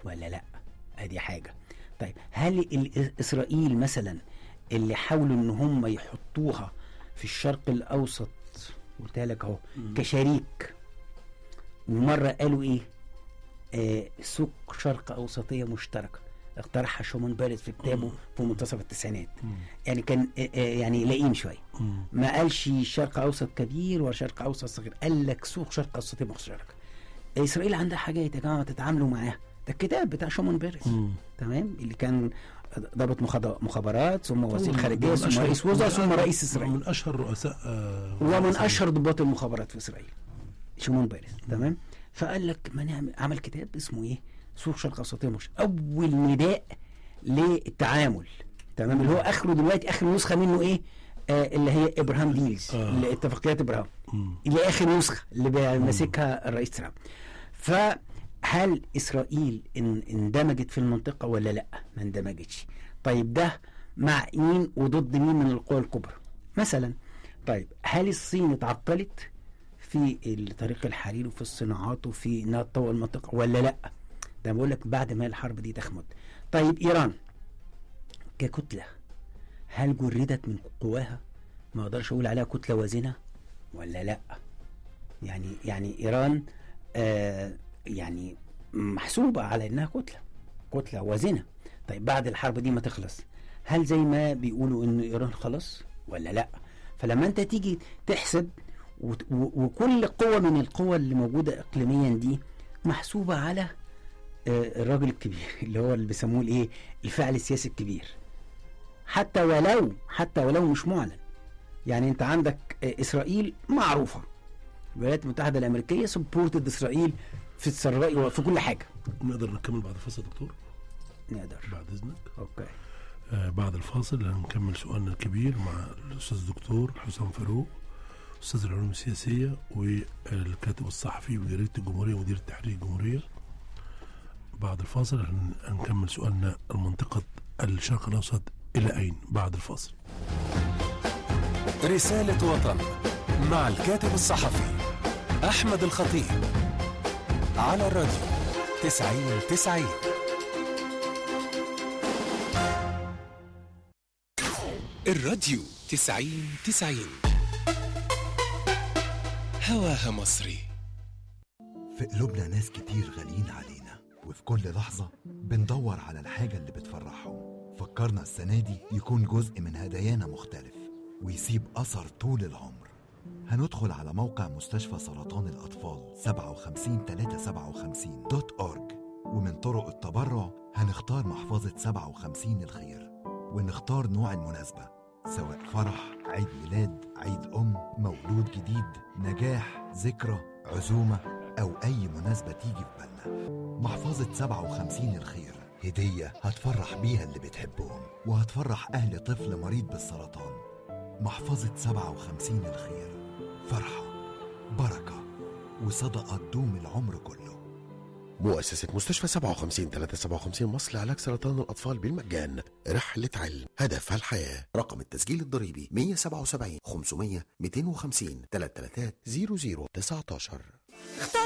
ولا لا ادي حاجه طيب هل ال- اسرائيل مثلا اللي حاولوا ان هم يحطوها في الشرق الاوسط قلتها لك اهو كشريك ومره قالوا ايه آه سوق شرق اوسطيه مشتركه اقترحها شومان بارز في كتابه في منتصف التسعينات يعني كان آه آه يعني لئيم شويه مم. ما قالش شرق اوسط كبير ولا شرق اوسط صغير قال لك سوق شرق اوسطي مشتركه اسرائيل عندها حاجات يا جماعه تتعاملوا معاها ده الكتاب بتاع شومان بيرس مم. تمام اللي كان ضابط مخد- مخابرات ثم وزير من- خارجيه من ثم أشهر- رئيس وزراء من- ثم رئيس اسرائيل من اشهر رؤساء آه، ومن إسرائيل. اشهر ضباط المخابرات في اسرائيل شمون بيرس تمام فقال لك ما نعمل عمل كتاب اسمه ايه سوق شرق اوسطيه مش اول نداء للتعامل تمام اللي هو اخره دلوقتي اخر نسخه منه ايه آه اللي هي ابراهام ديلز آه. اللي اتفاقيات ابراهام مم. اللي اخر نسخه اللي بي- ماسكها الرئيس ترامب فهل اسرائيل ان اندمجت في المنطقه ولا لا ما اندمجتش طيب ده مع مين وضد مين من القوى الكبرى مثلا طيب هل الصين اتعطلت في الطريق الحريري وفي الصناعات وفي انها تطور المنطقه ولا لا ده بقول لك بعد ما الحرب دي تخمد طيب ايران ككتله هل جردت من قواها ما اقدرش اقول عليها كتله وازنه ولا لا يعني يعني ايران آه يعني محسوبه على انها كتله كتله وازنه طيب بعد الحرب دي ما تخلص هل زي ما بيقولوا ان ايران خلاص ولا لا فلما انت تيجي تحسب وت- و- وكل قوه من القوى اللي موجوده اقليميا دي محسوبه على آه، الراجل الكبير اللي هو اللي بيسموه الايه الفاعل السياسي الكبير حتى ولو حتى ولو مش معلن يعني انت عندك آه، اسرائيل معروفه الولايات المتحده الامريكيه سبورتد اسرائيل في السراء وفي كل حاجه نقدر نكمل بعد الفاصل يا دكتور نقدر بعد اذنك اوكي آه بعد الفاصل هنكمل سؤالنا الكبير مع الاستاذ الدكتور حسام فاروق استاذ العلوم السياسيه والكاتب الصحفي بجريده الجمهوريه ومدير التحرير الجمهوريه بعد الفاصل هن- هنكمل سؤالنا المنطقه الشرق الاوسط الى اين بعد الفاصل رسالة وطن مع الكاتب الصحفي أحمد الخطيب على الراديو تسعين تسعين الراديو تسعين تسعين هواها مصري في قلوبنا ناس كتير غاليين علينا وفي كل لحظة بندور على الحاجة اللي بتفرحهم فكرنا السنة دي يكون جزء من هدايانا مختلف ويسيب أثر طول العمر هندخل على موقع مستشفى سرطان الأطفال 57357 دوت أورج ومن طرق التبرع هنختار محفظة 57 الخير ونختار نوع المناسبة سواء فرح عيد ميلاد عيد أم مولود جديد نجاح ذكرى عزومة أو أي مناسبة تيجي في بالنا محفظة 57 الخير هدية هتفرح بيها اللي بتحبهم وهتفرح أهل طفل مريض بالسرطان محفظة 57 الخير فرحة بركة وصدقة تدوم العمر كله مؤسسة مستشفى 57 357 مصر لعلاج سرطان الأطفال بالمجان رحلة علم هدفها الحياة رقم التسجيل الضريبي 177 500 250 333 00 19